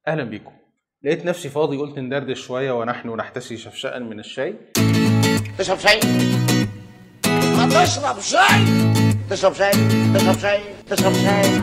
اهلا بيكم لقيت نفسي فاضي قلت ندردش شويه ونحن نحتسي شفشاء من الشاي تشرب شاي ما تشرب شاي تشرب شاي تشرب شاي تشرب شاي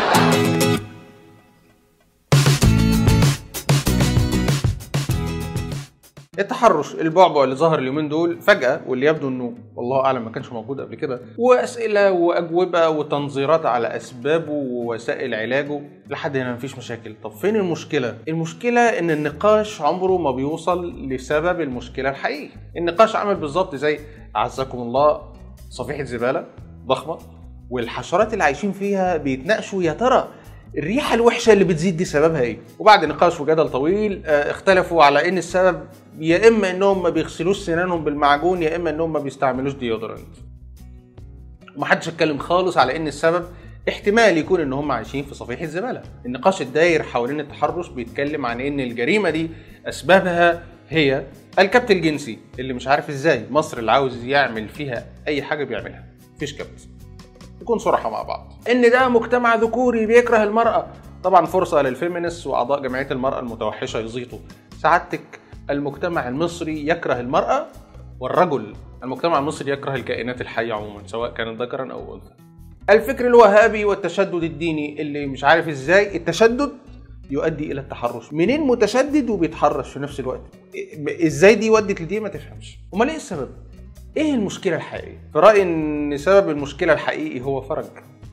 التحرش البعبع اللي ظهر اليومين دول فجأة واللي يبدو انه والله اعلم ما كانش موجود قبل كده واسئلة واجوبة وتنظيرات على اسبابه ووسائل علاجه لحد هنا مفيش مشاكل طب فين المشكلة؟ المشكلة ان النقاش عمره ما بيوصل لسبب المشكلة الحقيقي النقاش عامل بالظبط زي اعزكم الله صفيحة زبالة ضخمة والحشرات اللي عايشين فيها بيتناقشوا يا ترى الريحه الوحشه اللي بتزيد دي سببها ايه وبعد نقاش وجدل طويل آه، اختلفوا على ان السبب يا اما انهم ما بيغسلوش سنانهم بالمعجون يا اما انهم ما بيستعملوش ديودرنت ومحدش اتكلم خالص على ان السبب احتمال يكون ان هم عايشين في صفيحه زباله النقاش الداير حوالين التحرش بيتكلم عن ان الجريمه دي اسبابها هي الكبت الجنسي اللي مش عارف ازاي مصر اللي عاوز يعمل فيها اي حاجه بيعملها مفيش كبت نكون صراحه مع بعض ان ده مجتمع ذكوري بيكره المراه طبعا فرصه للفيمينست واعضاء جمعيه المراه المتوحشه يزيطوا سعادتك المجتمع المصري يكره المراه والرجل المجتمع المصري يكره الكائنات الحيه عموما سواء كانت ذكرا او انثى الفكر الوهابي والتشدد الديني اللي مش عارف ازاي التشدد يؤدي الى التحرش منين متشدد وبيتحرش في نفس الوقت إيه- ازاي دي ودت لدي ما تفهمش امال ايه السبب ايه المشكله الحقيقيه في رايي ان سبب المشكله الحقيقي هو فرج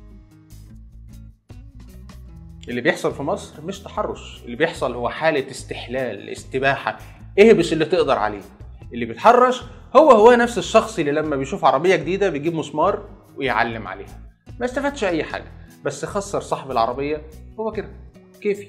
اللي بيحصل في مصر مش تحرش اللي بيحصل هو حاله استحلال استباحه اهبش اللي تقدر عليه اللي بيتحرش هو هو نفس الشخص اللي لما بيشوف عربيه جديده بيجيب مسمار ويعلم عليها ما استفادش اي حاجه بس خسر صاحب العربيه هو كده كيفي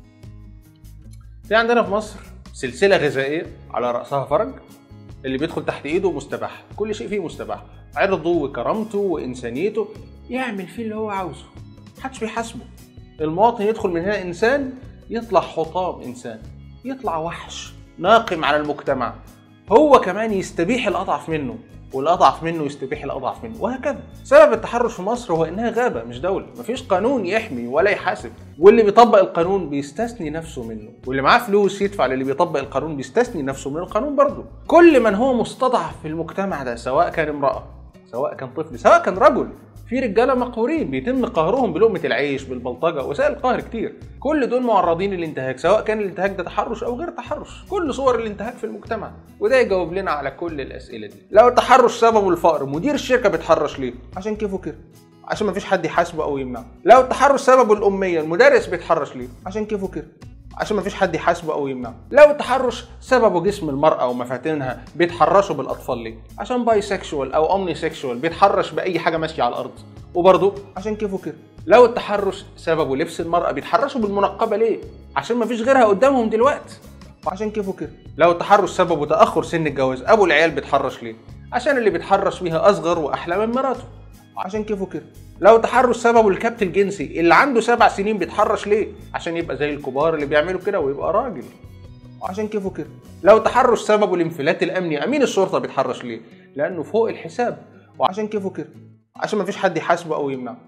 في عندنا في مصر سلسله غذائيه على راسها فرج اللي بيدخل تحت ايده مستباح كل شيء فيه مستباح عرضه وكرامته وانسانيته يعمل فيه اللي هو عاوزه محدش بيحاسبه المواطن يدخل من هنا انسان يطلع حطام انسان يطلع وحش ناقم على المجتمع هو كمان يستبيح الاضعف منه والاضعف منه يستبيح الاضعف منه وهكذا سبب التحرش في مصر هو انها غابه مش دوله مفيش قانون يحمي ولا يحاسب واللي بيطبق القانون بيستثني نفسه منه واللي معاه فلوس يدفع للي بيطبق القانون بيستثني نفسه من القانون برضه كل من هو مستضعف في المجتمع ده سواء كان امراه سواء كان طفل سواء كان رجل في رجاله مقهورين بيتم قهرهم بلقمه العيش بالبلطجه وسائل القهر كتير كل دول معرضين للانتهاك سواء كان الانتهاك ده تحرش او غير تحرش كل صور الانتهاك في المجتمع وده يجاوب لنا على كل الاسئله دي لو التحرش سببه الفقر مدير الشركه بيتحرش ليه عشان كيفه كده عشان ما فيش حد يحاسبه او يمنعه لو التحرش سببه الاميه المدرس بيتحرش ليه عشان كيفه كده عشان ما فيش حد يحاسبه او يمنعه لو التحرش سببه جسم المراه ومفاتنها بيتحرشوا بالاطفال ليه عشان باي سيكشوال او اومني سيكشوال بيتحرش باي حاجه ماشيه على الارض وبرضه عشان كيفه كده لو التحرش سببه لبس المراه بيتحرشوا بالمنقبه ليه عشان ما فيش غيرها قدامهم دلوقتي وعشان كيفه كده لو التحرش سببه تاخر سن الجواز ابو العيال بيتحرش ليه عشان اللي بيتحرش بيها اصغر واحلى من مراته عشان كيفه كده لو تحرش سببه الكبت الجنسي اللي عنده سبع سنين بيتحرش ليه عشان يبقى زي الكبار اللي بيعملوا كده ويبقى راجل وعشان كيفه كده لو تحرش سببه الانفلات الامني امين الشرطه بيتحرش ليه لانه فوق الحساب وعشان كيفه كده عشان ما فيش حد يحاسبه او يمنعه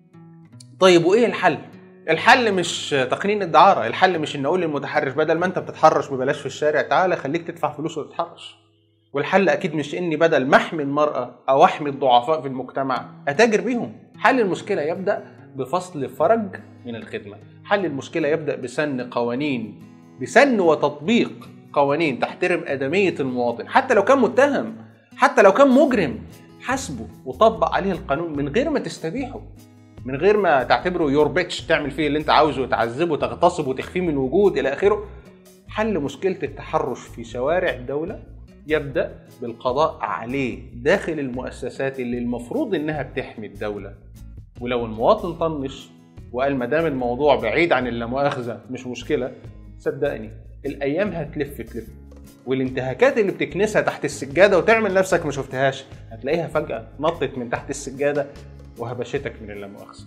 طيب وايه الحل الحل مش تقنين الدعاره الحل مش ان اقول للمتحرش بدل ما انت بتتحرش ببلاش في الشارع تعالى خليك تدفع فلوس وتتحرش والحل اكيد مش اني بدل ما احمي المراه او احمي الضعفاء في المجتمع اتاجر بيهم حل المشكله يبدا بفصل فرج من الخدمه حل المشكله يبدا بسن قوانين بسن وتطبيق قوانين تحترم ادميه المواطن حتى لو كان متهم حتى لو كان مجرم حاسبه وطبق عليه القانون من غير ما تستبيحه من غير ما تعتبره يور بيتش تعمل فيه اللي انت عاوزه وتعذبه وتغتصبه وتخفيه من الوجود الى اخره حل مشكله التحرش في شوارع الدوله يبدا بالقضاء عليه داخل المؤسسات اللي المفروض انها بتحمي الدوله ولو المواطن طنش وقال ما دام الموضوع بعيد عن اللامؤاخذه مش مشكله صدقني الايام هتلف تلف والانتهاكات اللي بتكنسها تحت السجاده وتعمل نفسك ما شفتهاش هتلاقيها فجاه نطت من تحت السجاده وهبشتك من اللامؤاخذه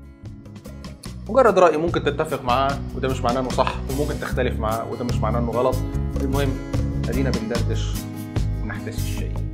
مجرد رأي ممكن تتفق معاه وده مش معناه انه صح وممكن تختلف معاه وده مش معناه انه غلط المهم ادينا بندردش ونحتسي الشيء